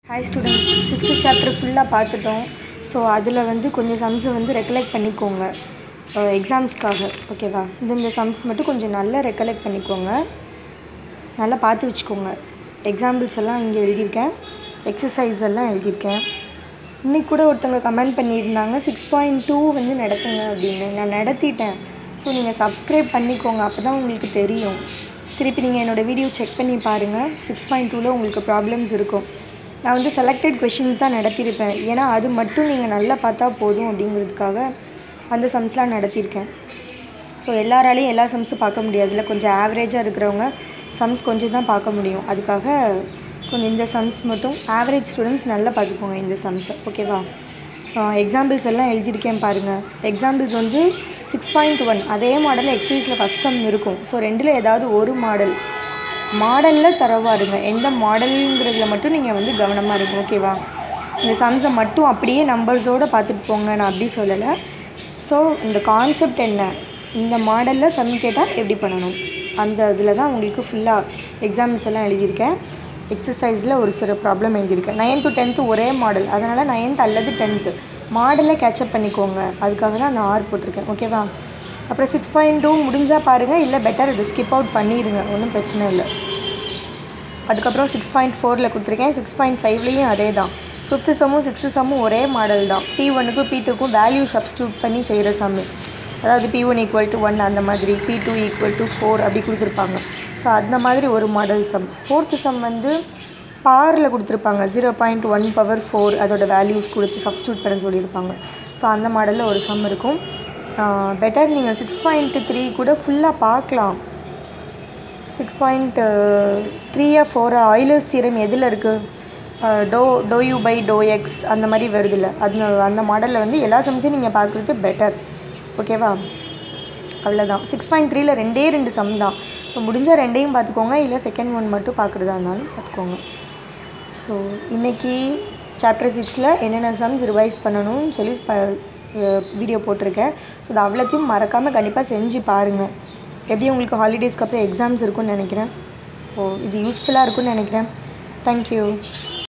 hi students sixth chapter ஃபுல்லாக பார்த்துட்டோம் so அதில் வந்து கொஞ்சம் சம்ஸை வந்து ரெக்கலெக்ட் பண்ணிக்கோங்க எக்ஸாம்ஸ்க்காக ஓகேவா இந்தந்த சம்ஸ் மட்டும் கொஞ்சம் நல்லா ரெக்கலெக்ட் பண்ணிக்கோங்க நல்லா பார்த்து வச்சுக்கோங்க எக்ஸாம்பிள்ஸ் எல்லாம் இங்கே எழுதியிருக்கேன் எக்ஸசைஸ் எல்லாம் எழுதியிருக்கேன் இன்னைக்கு கூட ஒருத்தவங்க கமெண்ட் பண்ணியிருந்தாங்க சிக்ஸ் பாயிண்ட் டூ வந்து நடத்துங்க அப்படின்னு நான் நடத்திட்டேன் ஸோ நீங்கள் சப்ஸ்கிரைப் பண்ணிக்கோங்க அப்போ தான் உங்களுக்கு தெரியும் திருப்பி நீங்கள் என்னோடய வீடியோ செக் பண்ணி பாருங்கள் சிக்ஸ் பாயிண்ட் டூவில் உங்களுக்கு ப்ராப்ளம்ஸ் இருக்கும் நான் வந்து செலக்டட் கொஷின்ஸ் தான் நடத்தியிருப்பேன் ஏன்னா அது மட்டும் நீங்கள் நல்லா பார்த்தா போதும் அப்படிங்கிறதுக்காக அந்த சம்ஸ்லாம் நடத்தியிருக்கேன் ஸோ எல்லாராலையும் எல்லா சம்ஸும் பார்க்க முடியாதுல்ல கொஞ்சம் ஆவரேஜாக இருக்கிறவங்க சம்ஸ் கொஞ்சம் தான் பார்க்க முடியும் அதுக்காக கொஞ்சம் இந்த சம்ஸ் மட்டும் ஆவரேஜ் ஸ்டூடெண்ட்ஸ் நல்லா பார்த்துக்கோங்க இந்த சம்ஸை ஓகேவா எக்ஸாம்பிள்ஸ் எல்லாம் எழுதியிருக்கேன் பாருங்கள் எக்ஸாம்பிள்ஸ் வந்து சிக்ஸ் பாயிண்ட் ஒன் அதே மாடலில் எக்ஸசைஸில் ஃபஸ்ட் சம் இருக்கும் ஸோ ரெண்டில் ஏதாவது ஒரு மாடல் மாடலில் தரவா இருங்க எந்த மாடலுங்கிறதுல மட்டும் நீங்கள் வந்து கவனமாக இருங்க ஓகேவா இந்த சம்ஸை மட்டும் அப்படியே நம்பர்ஸோடு பார்த்துட்டு போங்க நான் அப்படி சொல்லலை ஸோ இந்த கான்செப்ட் என்ன இந்த மாடலில் சம் கேட்டால் எப்படி பண்ணணும் அந்த இதில் தான் உங்களுக்கு ஃபுல்லாக எக்ஸாம்ஸ் எல்லாம் எழுதியிருக்கேன் எக்ஸசைஸில் ஒரு சில ப்ராப்ளம் எழுதியிருக்கேன் நைன்த்து டென்த்து ஒரே மாடல் அதனால் நைன்த் அல்லது டென்த்து மாடலை கேட்சப் பண்ணிக்கோங்க அதுக்காக தான் நான் ஆர் போட்டிருக்கேன் ஓகேவா அப்புறம் சிக்ஸ் பாயிண்ட் டூ முடிஞ்சால் பாருங்கள் இல்லை பெட்டர் இது ஸ்கிப் அவுட் பண்ணிடுங்க ஒன்றும் பிரச்சனை இல்லை அதுக்கப்புறம் சிக்ஸ் பாயிண்ட் ஃபோரில் கொடுத்துருக்கேன் சிக்ஸ் பாயிண்ட் ஃபைவ்லேயும் அதே தான் ஃபிஃப்த்து சம்மும் சிக்ஸ்த்து சம்மும் ஒரே மாடல் தான் பி ஒனுக்கும் பி டூக்கும் வேல்யூ சப்ஸ்டியூட் பண்ணி செய்கிற சம்மு அதாவது P one equal to one அந்த மாதிரி P two equal to four அப்படி கொடுத்துருப்பாங்க ஸோ அந்த மாதிரி ஒரு மாடல் சம் ஃபோர்த்து சம் வந்து பாரில் கொடுத்துருப்பாங்க zero point one power four அதோட வேல்யூஸ் கொடுத்து சப்ஸ்டியூட் பண்ண சொல்லியிருப்பாங்க ஸோ அந்த மாடலில் ஒரு சம் இருக்கும் பெட்டர் நீங்கள் சிக்ஸ் பாயிண்ட் த்ரீ கூட ஃபுல்லாக பார்க்கலாம் சிக்ஸ் பாயிண்ட் த்ரீயா ஃபோரா ஆயிலர்ஸ் சீரம் எதில் இருக்குது do do u by do x அந்த மாதிரி வருதில்ல அந்த அந்த மாடலில் வந்து எல்லா சம்ஸையும் நீங்கள் பார்க்குறது பெட்டர் ஓகேவா அவ்வளோதான் சிக்ஸ் பாயிண்ட் த்ரீல ரெண்டே ரெண்டு சம் தான் ஸோ முடிஞ்சால் ரெண்டையும் பார்த்துக்கோங்க இல்லை செகண்ட் ஒன் மட்டும் பார்க்குறதா இருந்தாலும் பார்த்துக்கோங்க ஸோ இன்றைக்கி சாப்டர் சிக்ஸில் என்னென்ன சம்ஸ் ரிவைஸ் பண்ணணும்னு சொல்லி வீடியோ போட்டிருக்கேன் ஸோ அது அவ்வளோத்தையும் மறக்காமல் கண்டிப்பாக செஞ்சு பாருங்கள் எப்படி உங்களுக்கு ஹாலிடேஸ்க்கு அப்புறம் எக்ஸாம்ஸ் இருக்கும்னு நினைக்கிறேன் ஓ இது யூஸ்ஃபுல்லாக இருக்கும்னு நினைக்கிறேன் தேங்க்யூ